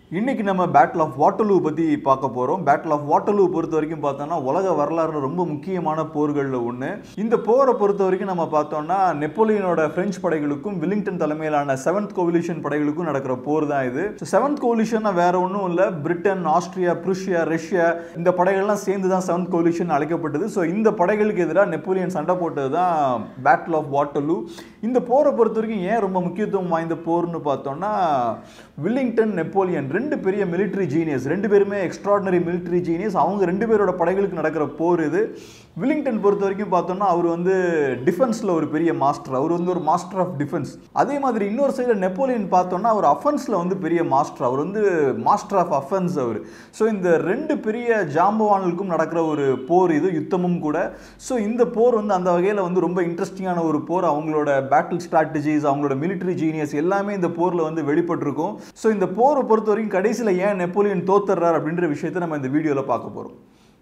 இன்னைக்கு நம்ம battle of Waterloo பற்றி பார்க்க போகிறோம் பேட்டில் ஆஃப் வாட்டர்லூ பொறுத்த வரைக்கும் பார்த்தோம்னா உலக வரலாறுல ரொம்ப முக்கியமான போர்களில் ஒன்று இந்த போரை பொறுத்த வரைக்கும் நம்ம பார்த்தோம்னா நெப்போலியனோட பிரெஞ்சு படைகளுக்கும் வில்லிங்டன் தலைமையிலான செவன்த் கோவிலிஷன் படைகளுக்கும் நடக்கிற போர் தான் இது செவன்த் கோவிலிஷன் வேற ஒன்றும் இல்லை பிரிட்டன் ஆஸ்திரியா புருஷியா ரஷ்யா இந்த படைகள்லாம் சேர்ந்து தான் செவன்த் கோவிலிஷன் அழைக்கப்பட்டது ஸோ இந்த படைகளுக்கு எதிராக நெப்போலியன் சண்டை போட்டது தான் பேட்டில் ஆஃப் வாட்டர்லூ இந்த போரை பொறுத்த வரைக்கும் ஏன் ரொம்ப முக்கியத்துவம் வாய்ந்த போர்னு பார்த்தோம்னா வில்லிங்டன் நெப்போலியன் ரெண்டு பெரிய மிலிட்ரி ஜீனியஸ் ரெண்டு பேருமே எக்ஸ்ட்ராடினரி மிலிட்ரி ஜீனியஸ் அவங்க ரெண்டு பேரோட படைகளுக்கு நடக்கிற போர் இது வில்லிங்டன் பொறுத்த வரைக்கும் பார்த்தோம்னா அவர் வந்து டிஃபென்ஸில் ஒரு பெரிய மாஸ்டர் அவர் வந்து ஒரு மாஸ்டர் ஆஃப் டிஃபென்ஸ் அதே மாதிரி இன்னொரு சைடில் நெப்போலியன் பார்த்தோம்னா அவர் அஃபென்ஸில் வந்து பெரிய மாஸ்டர் அவர் வந்து மாஸ்டர் ஆஃப் அஃபென்ஸ் அவர் ஸோ இந்த ரெண்டு பெரிய ஜாம்பவான்களுக்கும் நடக்கிற ஒரு போர் இது யுத்தமும் கூட ஸோ இந்த போர் வந்து அந்த வகையில் வந்து ரொம்ப இன்ட்ரெஸ்டிங்கான ஒரு போர் அவங்களோட பேட்டில் ஸ்ட்ராட்டஜிஸ் அவங்களோட மிலிட்டரி ஜீனியஸ் எல்லாமே இந்த போரில் வந்து வெளிப்பட்டிருக்கும் ஸோ இந்த போரை பொறுத்த வரைக்கும் கடைசியில் ஏன் நெப்போலியன் தோத்துறார் அப்படின்ற விஷயத்தை நம்ம இந்த வீடியோவில் பார்க்க போகிறோம்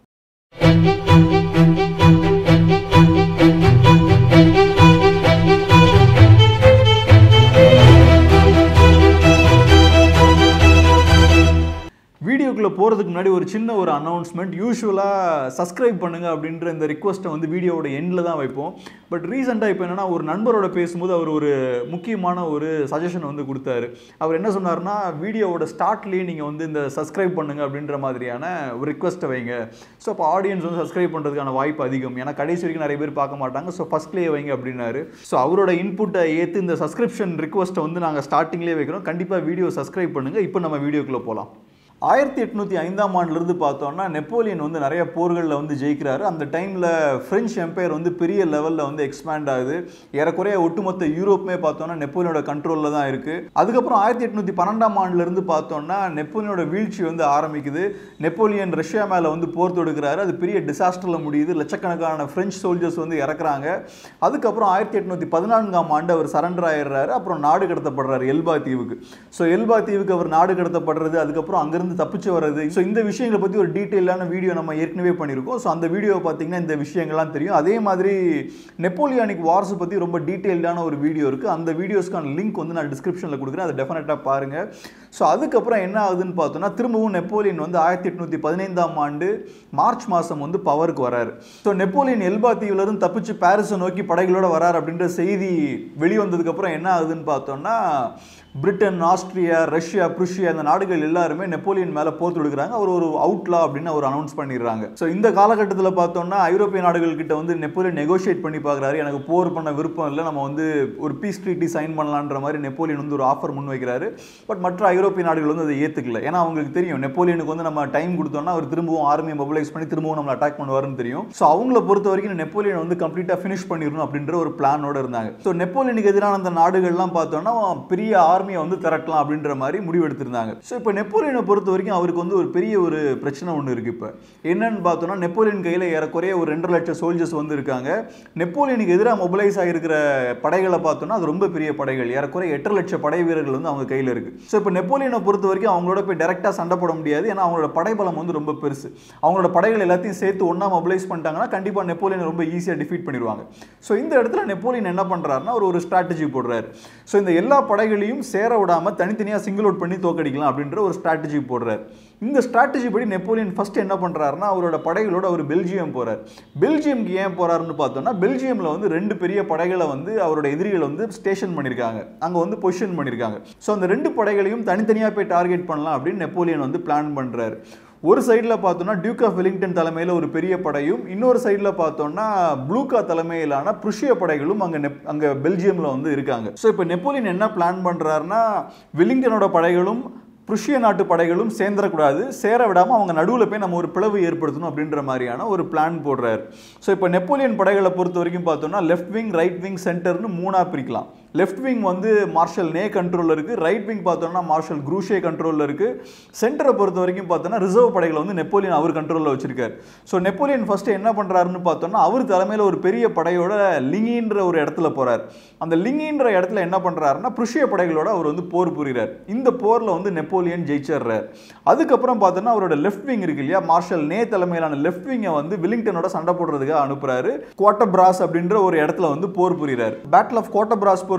வீடியோக்குள்ளே போகிறதுக்கு முன்னாடி ஒரு சின்ன ஒரு அனௌன்ஸ்மெண்ட் யூஸ்வலாக சப்ஸ்கிரைப் பண்ணுங்க அப்படின்ற இந்த ரிக்வஸ்ட்டை வந்து வீடியோவோட எண்டில் தான் வைப்போம் பட் ரீசெண்டாக இப்போ என்னென்னா ஒரு நண்பரோட பேசும்போது அவர் ஒரு முக்கியமான ஒரு சஜஷன் வந்து கொடுத்தாரு அவர் என்ன சொன்னார்னா வீடியோவோட ஸ்டார்ட்லேயே நீங்கள் வந்து இந்த சப்ஸ்கிரைப் பண்ணுங்க அப்படின்ற மாதிரியான ஒரு ரிக்வஸ்ட்டை வைங்க ஸோ அப்போ ஆடியன்ஸ் வந்து சப்ஸ்கிரைப் பண்ணுறதுக்கான வாய்ப்பு அதிகம் ஏன்னா கடைசி வரைக்கும் நிறைய பேர் பார்க்க மாட்டாங்க ஸோ ஃபஸ்ட்லேயே வைங்க அப்படின்னாரு ஸோ அவரோட இன்புட்டை ஏற்று இந்த சப்ஸ்கிரிப்ஷன் ரிக்வஸ்ட்டை வந்து நாங்கள் ஸ்டார்டிங்லேயே வைக்கிறோம் கண்டிப்பாக வீடியோ சப்ஸ்கிரைப் பண்ணுங்கள் இப்போ நம்ம வீடியோக்குள்ளே போகலாம் ஆயிரத்தி எட்நூற்றி ஐந்தாம் ஆண்டுலேருந்து பார்த்தோம்னா நெப்போலியன் வந்து நிறைய போர்களில் வந்து ஜெயிக்கிறாரு அந்த டைமில் ஃப்ரெஞ்ச் எம்பையர் வந்து பெரிய லெவலில் வந்து எக்ஸ்பேண்ட் ஆகுது ஏறக்குறைய ஒட்டுமொத்த யூரோப்புமே பார்த்தோம்னா நெப்போலியனோட கண்ட்ரோலில் தான் இருக்குது அதுக்கப்புறம் ஆயிரத்தி எட்நூற்றி பன்னெண்டாம் ஆண்டுலேருந்து பார்த்தோம்னா நெப்போலியனோட வீழ்ச்சி வந்து ஆரம்பிக்குது நெப்போலியன் ரஷ்யா மேலே வந்து போர் தொடுக்கிறாரு அது பெரிய டிசாஸ்டரில் முடியுது லட்சக்கணக்கான ஃப்ரெஞ்ச் சோல்ஜர்ஸ் வந்து இறக்குறாங்க அதுக்கப்புறம் ஆயிரத்தி எட்நூற்றி பதினான்காம் ஆண்டு அவர் சரண்டர் ஆயிடுறாரு அப்புறம் நாடு கடத்தப்படுறாரு எல்பா தீவுக்கு ஸோ எல்பா தீவுக்கு அவர் நாடு கடத்தப்படுறது அதுக்கப்புறம் அங்கேருந்து இருந்து தப்பிச்சு வர்றது ஸோ இந்த விஷயங்களை பற்றி ஒரு டீட்டெயிலான வீடியோ நம்ம ஏற்கனவே பண்ணியிருக்கோம் ஸோ அந்த வீடியோவை பார்த்தீங்கன்னா இந்த விஷயங்கள்லாம் தெரியும் அதே மாதிரி நெப்போலியானிக் வார்ஸ் பற்றி ரொம்ப டீட்டெயில்டான ஒரு வீடியோ இருக்குது அந்த வீடியோஸ்க்கான லிங்க் வந்து நான் டிஸ்கிரிப்ஷனில் கொடுக்குறேன் அதை டெஃபினட்டாக பாருங்கள் ஸோ அதுக்கப்புறம் என்ன ஆகுதுன்னு பார்த்தோன்னா திரும்பவும் நெப்போலியன் வந்து ஆயிரத்தி எட்நூற்றி பதினைந்தாம் ஆண்டு மார்ச் மாதம் வந்து பவருக்கு வராரு ஸோ நெப்போலியன் எல்பா தீவுலேருந்து தப்பிச்சு பாரிஸை நோக்கி படைகளோட வரார் அப்படின்ற செய்தி வெளிவந்ததுக்கப்புறம் என்ன ஆகுதுன்னு பார்த்தோன்னா பிரிட்டன் ஆஸ்திரியா ரஷ்யா புருஷியா இந்த நாடுகள் எல்லாருமே நெப்போலியன் மேலே போர் தொடுக்கிறாங்க அவர் ஒரு அவுட்லா அப்படின்னு அவர் அனௌன்ஸ் பண்ணிடுறாங்க ஸோ இந்த காலகட்டத்தில் பார்த்தோம்னா ஐரோப்பிய நாடுகள் கிட்ட வந்து நெப்போலியன் நெகோஷியேட் பண்ணி பார்க்குறாரு எனக்கு போர் பண்ண விருப்பம் இல்லை நம்ம வந்து ஒரு பீஸ் ட்ரீட்டி சைன் பண்ணலான்ற மாதிரி நெப்போலியன் வந்து ஒரு ஆஃபர் முன் வைக்கிறாரு பட் மற்ற ஐரோப்பிய நாடுகள் வந்து அதை ஏற்றுக்கல ஏன்னா அவங்களுக்கு தெரியும் நெப்போலியனுக்கு வந்து நம்ம டைம் கொடுத்தோம்னா அவர் திரும்பவும் ஆர்மியை மொபைலைஸ் பண்ணி திரும்பவும் நம்ம அட்டாக் பண்ணுவாருன்னு தெரியும் ஸோ அவங்கள பொறுத்த வரைக்கும் நெப்போலியன் வந்து கம்ப்ளீட்டாக ஃபினிஷ் பண்ணிடணும் அப்படின்ற ஒரு பிளானோட இருந்தாங்க ஸோ நெப்போலியனுக்கு எதிரான அந்த நாடுகள்லாம் பார்த்தோம்னா பெரிய ஆர்மியை வந்து திரட்டலாம் அப்படின்ற மாதிரி முடிவெடுத்திருந்தாங்க ஸோ இப்போ நெப்போலியனை பொறுத்த வரைக்கும் அவருக்கு வந்து ஒரு பெரிய ஒரு பிரச்சனை ஒன்று இருக்குது இப்போ என்னன்னு பார்த்தோம்னா நெப்போலியன் கையில் ஏறக்குறைய ஒரு ரெண்டரை லட்சம் சோல்ஜர்ஸ் வந்து இருக்காங்க நெப்போலியனுக்கு எதிராக மொபைலைஸ் ஆகிருக்கிற படைகளை பார்த்தோம்னா அது ரொம்ப பெரிய படைகள் ஏறக்குறைய எட்டரை லட்சம் படை வீரர்கள் வந்து அவங்க கையில் இருக்குது ஸோ இப்போ நெப்போலியனை பொறுத்த வரைக்கும் அவங்களோட போய் டேரெக்டாக சண்டை போட முடியாது ஏன்னா அவங்களோட படைபலம் வந்து ரொம்ப பெருசு அவங்களோட படைகள் எல்லாத்தையும் சேர்த்து ஒன்றா மொபைலைஸ் பண்ணிட்டாங்கன்னா கண்டிப்பாக நெப்போலியன் ரொம்ப ஈஸியாக டிஃபீட் பண்ணிடுவாங்க ஸோ இந்த இடத்துல நெப்போலியன் என்ன பண்ணுறாருன்னா ஒரு ஒரு ஸ்ட்ராட்டஜி போடுறாரு ஸோ இந்த எல்லா படைகளையும் சேர விடாமல் தனித்தனியாக சிங்கிள் அவுட் பண்ணி தோக்கடிக்கலாம் அப்படின்ற ஒரு ஸ்ட்ராட்டஜி போடுறாரு இந்த ஸ்ட்ராட்டஜி படி நெப்போலியன் ஃபர்ஸ்ட் என்ன பண்ணுறாருன்னா அவரோட படைகளோட அவர் பெல்ஜியம் போகிறார் பெல்ஜியம்க்கு ஏன் போகிறாருன்னு பார்த்தோம்னா பெல்ஜியமில் வந்து ரெண்டு பெரிய படைகளை வந்து அவரோட எதிரிகள் வந்து ஸ்டேஷன் பண்ணியிருக்காங்க அங்கே வந்து பொசிஷன் பண்ணியிருக்காங்க ஸோ அந்த ரெண்டு படைகளையும் தனித்தனியாக போய் டார்கெட் பண்ணலாம் அப்படின்னு நெப்போலியன் வந்து பிளான் பண்ணுறாரு ஒரு சைடில் பார்த்தோம்னா டியூக் ஆஃப் வெலிங்டன் தலைமையில் ஒரு பெரிய படையும் இன்னொரு சைடில் பார்த்தோம்னா ப்ளூகா தலைமையிலான புருஷிய படைகளும் அங்கே நெப் அங்கே பெல்ஜியமில் வந்து இருக்காங்க ஸோ இப்போ நெப்போலியன் என்ன பிளான் பண்ணுறாருன்னா வெலிங்டனோட படைகளும் புருஷிய நாட்டு படைகளும் சேர்ந்துடக்கூடாது சேர விடாமல் அவங்க நடுவில் போய் நம்ம ஒரு பிளவு ஏற்படுத்தணும் அப்படின்ற மாதிரியான ஒரு பிளான் போடுறாரு ஸோ இப்போ நெப்போலியன் படைகளை பொறுத்த வரைக்கும் பார்த்தோம்னா லெஃப்ட் விங் ரைட் விங் சென்டர்னு மூணாக பிரிக்கலாம் லெஃப்ட் விங் வந்து மார்ஷல் நே கண்ட்ரோலில் இருக்குது ரைட் விங் பார்த்தோம்னா மார்ஷல் குரூஷே கண்ட்ரோலில் இருக்குது சென்டரை பொறுத்த வரைக்கும் பார்த்தோம்னா ரிசர்வ் படைகளை வந்து நெப்போலியன் அவர் கண்ட்ரோலில் வச்சிருக்காரு ஸோ நெப்போலியன் ஃபஸ்ட்டு என்ன பண்ணுறாருன்னு பார்த்தோம்னா அவர் தலைமையில் ஒரு பெரிய படையோட லிங்கின்ற ஒரு இடத்துல போகிறார் அந்த லிங்கின்ற இடத்துல என்ன பண்ணுறாருன்னா புருஷிய படைகளோட அவர் வந்து போர் புரிகிறார் இந்த போரில் வந்து நெப்போலியன் ஜெயிச்சிடுறார் அதுக்கப்புறம் பார்த்தோன்னா அவரோட லெஃப்ட் விங் இருக்கு இல்லையா மார்ஷல் நே தலைமையிலான லெஃப்ட் விங்கை வந்து வில்லிங்டனோட சண்டை போடுறதுக்காக அனுப்புறாரு கோட்டபிராஸ் அப்படின்ற ஒரு இடத்துல வந்து போர் புரிகிறார் பேட்டில் ஆஃப் கோட்டபிராஸ் பொறுத்த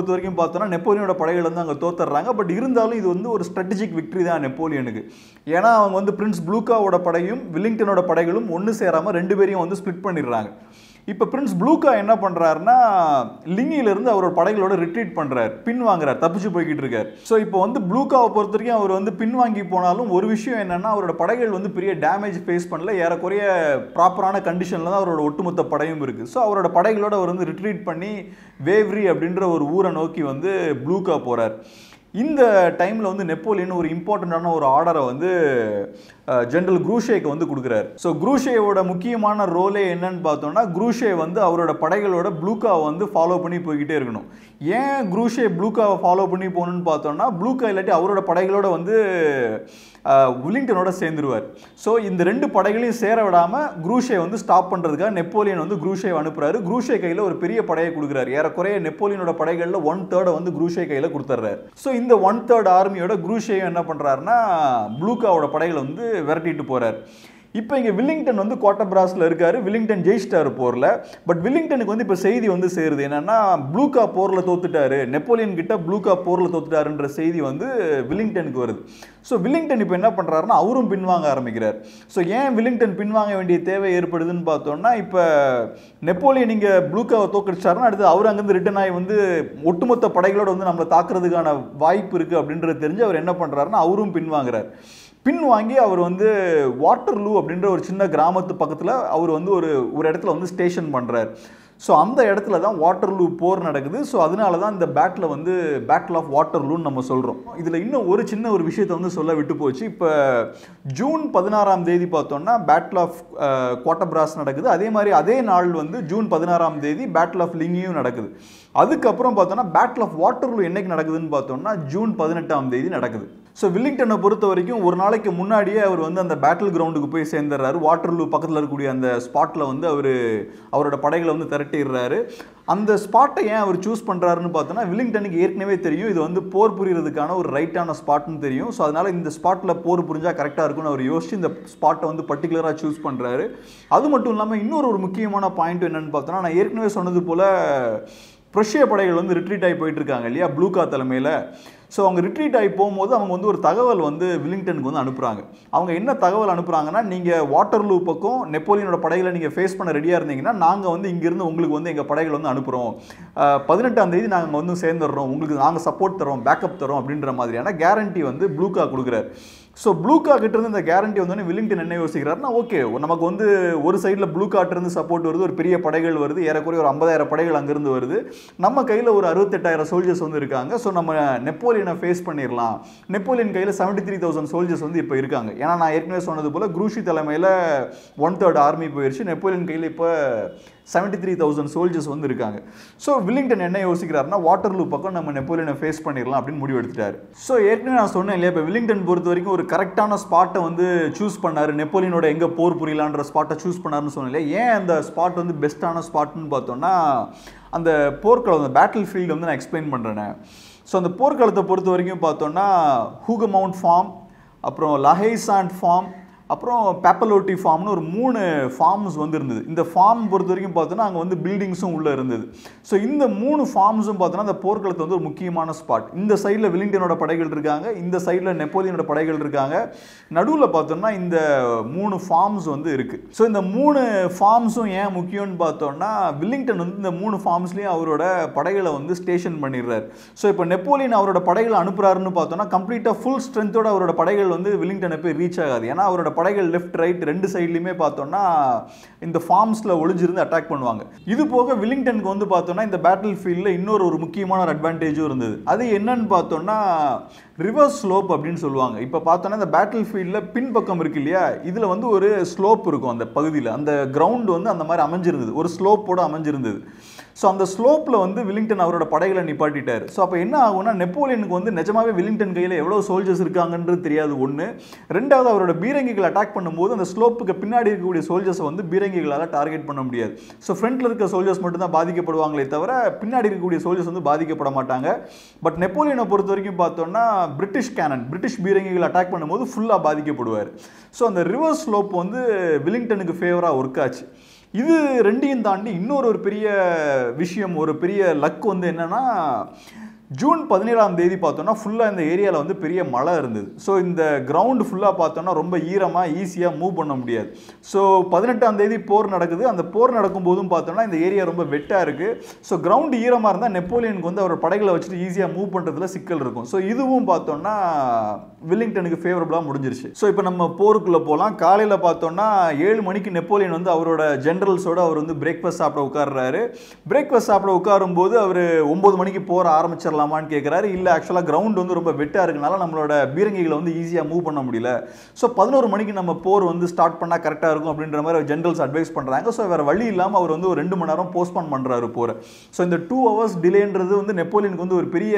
பொறுத்த வரைக்கும் பார்த்தோன்னா நெப்போலியனோட படைகள் வந்து அங்கே தோத்துறாங்க பட் இருந்தாலும் இது வந்து ஒரு ஸ்ட்ராட்டஜிக் விக்டரி தான் நெப்போலியனுக்கு ஏன்னா அவங்க வந்து பிரின்ஸ் ப்ளூக்காவோட படையும் வில்லிங்டனோட படைகளும் ஒன்று சேராமல் ரெண்டு பேரையும் வந்து ஸ்ப்ளிட் பண்ணிடுறாங்க இப்போ பிரின்ஸ் ப்ளூக்கா என்ன பண்ணுறாருன்னா லிங்கியிலிருந்து அவரோட படைகளோட ரிட்ரீட் பண்ணுறாரு பின் வாங்குறார் தப்பிச்சு போய்கிட்டு இருக்கார் ஸோ இப்போ வந்து ப்ளூக்காவை பொறுத்த வரைக்கும் அவர் வந்து பின் வாங்கி போனாலும் ஒரு விஷயம் என்னன்னா அவரோட படைகள் வந்து பெரிய டேமேஜ் ஃபேஸ் பண்ணல ஏறக்குறைய ப்ராப்பரான கண்டிஷனில் தான் அவரோட ஒட்டுமொத்த படையும் இருக்குது ஸோ அவரோட படைகளோட அவர் வந்து ரிட்ரீட் பண்ணி வேவ்ரி அப்படின்ற ஒரு ஊரை நோக்கி வந்து ப்ளூக்கா போகிறார் இந்த டைமில் வந்து நெப்போலியன் ஒரு இம்பார்ட்டண்ட்டான ஒரு ஆர்டரை வந்து ஜென்ரல் குரூஷேக்கு வந்து கொடுக்குறாரு ஸோ குரூஷேவோட முக்கியமான ரோலே என்னன்னு பார்த்தோம்னா குரூஷே வந்து அவரோட படைகளோட ப்ளூக்காவை வந்து ஃபாலோ பண்ணி போய்கிட்டே இருக்கணும் ஏன் குரூஷே ப்ளூக்காவை ஃபாலோ பண்ணி போகணும்னு பார்த்தோம்னா ப்ளூக்கா இல்லாட்டி அவரோட படைகளோட வந்து வில்லிங்டனோட சேர்ந்துருவார் ஸோ இந்த ரெண்டு படைகளையும் சேர விடாமல் குரூஷே வந்து ஸ்டாப் பண்ணுறதுக்காக நெப்போலியன் வந்து குரூஷே அனுப்புறாரு குரூஷே கையில் ஒரு பெரிய படையை கொடுக்குறாரு ஏறக்குறைய நெப்போலியனோட படைகளில் ஒன் தேர்டை வந்து குரூஷே கையில் கொடுத்துட்றாரு ஸோ இந்த ஒன் தேர்ட் ஆர்மியோட குரூஷேயும் என்ன பண்ணுறாருன்னா ப்ளூக்காவோட படைகளை வந்து விரட்டிட்டு போகிறார் இப்போ இங்கே வில்லிங்டன் வந்து கோட்டபிராஸில் இருக்காரு வில்லிங்டன் ஜெயிச்சிட்டாரு போரில் பட் வில்லிங்டனுக்கு வந்து இப்போ செய்தி வந்து சேருது என்னன்னா ப்ளூக்கா போரில் தோத்துட்டாரு நெப்போலியன் கிட்ட ப்ளூக்கா போரில் தோத்துட்டாருன்ற செய்தி வந்து வில்லிங்டனுக்கு வருது ஸோ வில்லிங்டன் இப்போ என்ன பண்ணுறாருன்னா அவரும் பின்வாங்க ஆரம்பிக்கிறார் ஸோ ஏன் வில்லிங்டன் பின்வாங்க வேண்டிய தேவை ஏற்படுதுன்னு பார்த்தோம்னா இப்போ நெப்போலியன் இங்கே ப்ளூக்காவை தோக்கடிச்சாருன்னா அடுத்து அவர் அங்கேருந்து ரிட்டன் ஆகி வந்து ஒட்டுமொத்த படைகளோட வந்து நம்மளை தாக்குறதுக்கான வாய்ப்பு இருக்குது அப்படின்றது தெரிஞ்சு அவர் என்ன பண்ணுறாருன்னா அவரும் பின்வாங்குறார் பின் வாங்கி அவர் வந்து வாட்டர்லூ அப்படின்ற ஒரு சின்ன கிராமத்து பக்கத்தில் அவர் வந்து ஒரு ஒரு இடத்துல வந்து ஸ்டேஷன் பண்ணுறார் ஸோ அந்த இடத்துல தான் வாட்டர்லூ போர் நடக்குது ஸோ அதனால தான் இந்த பேட்டில் வந்து பேட்டில் ஆஃப் வாட்டர்லூன்னு நம்ம சொல்கிறோம் இதில் இன்னும் ஒரு சின்ன ஒரு விஷயத்தை வந்து சொல்ல விட்டு போச்சு இப்போ ஜூன் பதினாறாம் தேதி பார்த்தோம்னா பேட்டில் ஆஃப் கோட்டபிராஸ் நடக்குது அதே மாதிரி அதே நாள் வந்து ஜூன் பதினாறாம் தேதி பேட்டில் ஆஃப் லிங்கியும் நடக்குது அதுக்கப்புறம் பார்த்தோம்னா பேட்டில் ஆஃப் வாட்டர்லூ என்னைக்கு நடக்குதுன்னு பார்த்தோம்னா ஜூன் பதினெட்டாம் தேதி நடக்குது ஸோ வில்லிங்டனை பொறுத்த வரைக்கும் ஒரு நாளைக்கு முன்னாடியே அவர் வந்து அந்த பேட்டில் கிரவுண்டுக்கு போய் சேர்ந்துடுறாரு வாட்டர்லூ பக்கத்தில் இருக்கக்கூடிய அந்த ஸ்பாட்டில் வந்து அவர் அவரோட படைகளை வந்து திரட்டிடுறாரு அந்த ஸ்பாட்டை ஏன் அவர் சூஸ் பண்ணுறாருன்னு பார்த்தோன்னா வில்லிங்டனுக்கு ஏற்கனவே தெரியும் இது வந்து போர் புரியறதுக்கான ஒரு ரைட்டான ஸ்பாட்னு தெரியும் ஸோ அதனால் இந்த ஸ்பாட்டில் போர் புரிஞ்சால் கரெக்டாக இருக்கும்னு அவர் யோசிச்சு இந்த ஸ்பாட்டை வந்து பர்டிகுலராக சூஸ் பண்ணுறாரு அது மட்டும் இல்லாமல் இன்னொரு ஒரு முக்கியமான பாயிண்ட் என்னன்னு பார்த்தோன்னா நான் ஏற்கனவே சொன்னது போல் ப்ரஷ்ய படைகள் வந்து ரிட்ரீட் ஆகி போயிட்டு இருக்காங்க இல்லையா ப்ளூகா தலைமையில் ஸோ அவங்க ரிட்ரீட் ஆகி போகும்போது அவங்க வந்து ஒரு தகவல் வந்து வில்லிங்டனுக்கு வந்து அனுப்புகிறாங்க அவங்க என்ன தகவல் அனுப்புகிறாங்கன்னா நீங்கள் வாட்டர்லூ பக்கம் நெப்போலியனோட படைகளை நீங்கள் ஃபேஸ் பண்ண ரெடியாக இருந்தீங்கன்னா நாங்கள் வந்து இங்கேருந்து உங்களுக்கு வந்து எங்கள் படைகள் வந்து அனுப்புகிறோம் பதினெட்டாம் தேதி நாங்கள் வந்து சேர்ந்துடுறோம் உங்களுக்கு நாங்கள் சப்போர்ட் தரோம் பேக்கப் தரோம் அப்படின்ற மாதிரியான கேரண்டி வந்து ப்ளூகா கொடுக்குறாரு ஸோ ப்ளூகா கிட்ட இருந்து இந்த கேரண்டி வந்தோடனே வில்லிங்டன் என்ன யோசிக்கிறாருன்னா ஓகே நமக்கு வந்து ஒரு சைடில் ப்ளூ இருந்து சப்போர்ட் வருது ஒரு பெரிய படைகள் வருது ஏறக்குறைய ஒரு ஐம்பதாயிரம் படைகள் அங்கேருந்து வருது நம்ம கையில் ஒரு அறுபத்தெட்டாயிரம் சோல்ஜர்ஸ் வந்து இருக்காங்க ஸோ நம்ம நெப்போலியனை ஃபேஸ் பண்ணிடலாம் நெப்போலியன் கையில் செவன்ட்டி த்ரீ தௌசண்ட் சோல்ஜர்ஸ் வந்து இப்போ இருக்காங்க ஏன்னா நான் ஏற்கனவே சொன்னது போல் குரூஷி தலைமையில் ஒன் தேர்ட் ஆர்மி போயிடுச்சு நெப்போலியன் கையில் இப்போ செவன்ட்டி த்ரீ தௌசண்ட் சோல்ஜர்ஸ் வந்து இருக்காங்க ஸோ வில்லிங்டன் என்ன யோசிக்கிறாருன்னா வாட்டர்லூ பக்கம் நம்ம நெப்போலியனை ஃபேஸ் பண்ணிடலாம் அப்படின்னு முடிவு எடுத்துட்டாரு ஸோ ஏற்கனவே நான் சொன்னேன் இல்லையா இப்போ வில்லிங்டன் பொறுத்த வரைக்கும் ஒரு கரெக்டான ஸ்பாட்டை வந்து சூஸ் பண்ணார் நெப்போலியனோட எங்கே போர் புரியலான்ற ஸ்பாட்டை சூஸ் பண்ணாருன்னு சொன்னேன் இல்லையா ஏன் அந்த ஸ்பாட் வந்து பெஸ்ட்டான ஸ்பாட்னு பார்த்தோம்னா அந்த போர்க்களம் அந்த பேட்டில் ஃபீல்டு வந்து நான் எக்ஸ்பிளைன் பண்ணுறேன் ஸோ அந்த போர்க்களத்தை பொறுத்த வரைக்கும் பார்த்தோம்னா ஹூகமவுண்ட் ஃபார்ம் அப்புறம் லஹைசாண்ட் ஃபார்ம் அப்புறம் பேப்பலோட்டி ஃபார்ம்னு ஒரு மூணு ஃபார்ம்ஸ் வந்து இருந்தது இந்த ஃபார்ம் பொறுத்த வரைக்கும் பார்த்தோன்னா அங்கே வந்து பில்டிங்ஸும் உள்ளே இருந்தது ஸோ இந்த மூணு ஃபார்ம்ஸும் பார்த்தோன்னா அந்த போர்க்களத்தை வந்து ஒரு முக்கியமான ஸ்பாட் இந்த சைடில் வில்லிங்டனோட படைகள் இருக்காங்க இந்த சைடில் நெப்போலியனோட படைகள் இருக்காங்க நடுவில் பார்த்தோம்னா இந்த மூணு ஃபார்ம்ஸ் வந்து இருக்குது ஸோ இந்த மூணு ஃபார்ம்ஸும் ஏன் முக்கியம்னு பார்த்தோம்னா வில்லிங்டன் வந்து இந்த மூணு ஃபார்ம்ஸ்லேயும் அவரோட படைகளை வந்து ஸ்டேஷன் பண்ணிடுறாரு ஸோ இப்போ நெப்போலியன் அவரோட படைகளை அனுப்புறாருன்னு பார்த்தோம்னா கம்ப்ளீட்டாக ஃபுல் ஸ்ட்ரென்த்தோட அவரோட படைகள் வந்து வில்லிங்டனை போய் ரீச் ஆகாது ஏன்னா அவரோட படைகள் லெஃப்ட் ரைட் ரெண்டு சைட்லையுமே பார்த்தோம்னா இந்த ஃபார்ம்ஸில் ஒளிஞ்சிருந்து அட்டாக் பண்ணுவாங்க இது போக வில்லிங்டனுக்கு வந்து பார்த்தோம்னா இந்த பேட்டில் ஃபீல்டில் இன்னொரு ஒரு முக்கியமான ஒரு அட்வான்டேஜும் இருந்தது அது என்னன்னு பார்த்தோம்னா ரிவர்ஸ் ஸ்லோப் அப்படின்னு சொல்லுவாங்க இப்போ பார்த்தோன்னா இந்த பேட்டில் ஃபீல்டில் பின்பக்கம் இருக்கு இல்லையா இதில் வந்து ஒரு ஸ்லோப் இருக்கும் அந்த பகுதியில் அந்த கிரவுண்ட் வந்து அந்த மாதிரி அமைஞ்சிருந்தது ஒரு ஸ்லோப்போட அமைஞ்சிருந்தது ஸோ அந்த ஸ்லோப்பில் வந்து வில்லிங்டன் அவரோட படைகளை நிப்பாட்டிட்டார் ஸோ அப்போ என்ன ஆகும்னா நெப்போலியனுக்கு வந்து நிஜமாவே வில்லிங்டன் கையில் எவ்வளோ சோல்ஜர்ஸ் இருக்காங்கன்றது தெரியாது ஒன்று ரெண்டாவது அவரோட பீரங்கிகள் அட்டாக் பண்ணும்போது அந்த ஸ்லோப்புக்கு பின்னாடி இருக்கக்கூடிய சோல்ஜர்ஸை வந்து பீரங்கிகளால் டார்கெட் பண்ண முடியாது ஸோ ஃப்ரண்ட்டில் இருக்க சோல்ஜர்ஸ் மட்டும் தான் பாதிக்கப்படுவாங்களே தவிர பின்னாடி இருக்கக்கூடிய சோல்ஜர்ஸ் வந்து பாதிக்கப்பட மாட்டாங்க பட் நெப்போலியனை பொறுத்த வரைக்கும் பார்த்தோம்னா பிரிட்டிஷ் கேனன் பிரிட்டிஷ் பீரங்கிகள் அட்டாக் பண்ணும்போது ஃபுல்லாக பாதிக்கப்படுவார் ஸோ அந்த ரிவர்ஸ் ஸ்லோப் வந்து வில்லிங்டனுக்கு ஃபேவராக ஒர்க் ஆச்சு இது ரெண்டையும் தாண்டி இன்னொரு ஒரு பெரிய விஷயம் ஒரு பெரிய லக் வந்து என்னன்னா ஜூன் பதினேழாம் தேதி பார்த்தோன்னா ஃபுல்லாக இந்த ஏரியாவில் வந்து பெரிய மழை இருந்தது ஸோ இந்த கிரவுண்டு ஃபுல்லாக பார்த்தோன்னா ரொம்ப ஈரமாக ஈஸியாக மூவ் பண்ண முடியாது ஸோ பதினெட்டாம் தேதி போர் நடக்குது அந்த போர் நடக்கும் போதும் பார்த்தோன்னா இந்த ஏரியா ரொம்ப வெட்டாக இருக்குது ஸோ கிரவுண்டு ஈரமாக இருந்தால் நெப்போலியனுக்கு வந்து அவர் படைகளை வச்சுட்டு ஈஸியாக மூவ் பண்ணுறதுல சிக்கல் இருக்கும் ஸோ இதுவும் பார்த்தோன்னா வில்லிங்டனுக்கு ஃபேவரபுளாக முடிஞ்சிருச்சு ஸோ இப்போ நம்ம போருக்குள்ளே போகலாம் காலையில் பார்த்தோன்னா ஏழு மணிக்கு நெப்போலியன் வந்து அவரோட ஜென்ரல்ஸோட அவர் வந்து பிரேக்ஃபாஸ்ட் சாப்பிட உட்கார்றாரு பிரேக்ஃபாஸ்ட் சாப்பிட உட்காரும் போது அவர் ஒம்பது மணிக்கு போற ஆரம்பிச்சிடலாமான்னு கேட்குறாரு இல்லை ஆக்சுவலாக கிரவுண்ட் வந்து ரொம்ப வெட்டாக இருக்கனால நம்மளோட பீரங்கிகளை வந்து ஈஸியாக மூவ் பண்ண முடியல ஸோ பதினோரு மணிக்கு நம்ம போர் வந்து ஸ்டார்ட் பண்ணால் கரெக்டாக இருக்கும் அப்படின்ற மாதிரி ஜென்ரல்ஸ் அட்வைஸ் பண்ணுறாங்க ஸோ வேறு வழி இல்லாமல் அவர் வந்து ஒரு ரெண்டு மணி நேரம் போஸ்ட்போன் பண்ணுறாரு போரை ஸோ இந்த டூ ஹவர்ஸ் டிலேன்றது வந்து நெப்போலியனுக்கு வந்து ஒரு பெரிய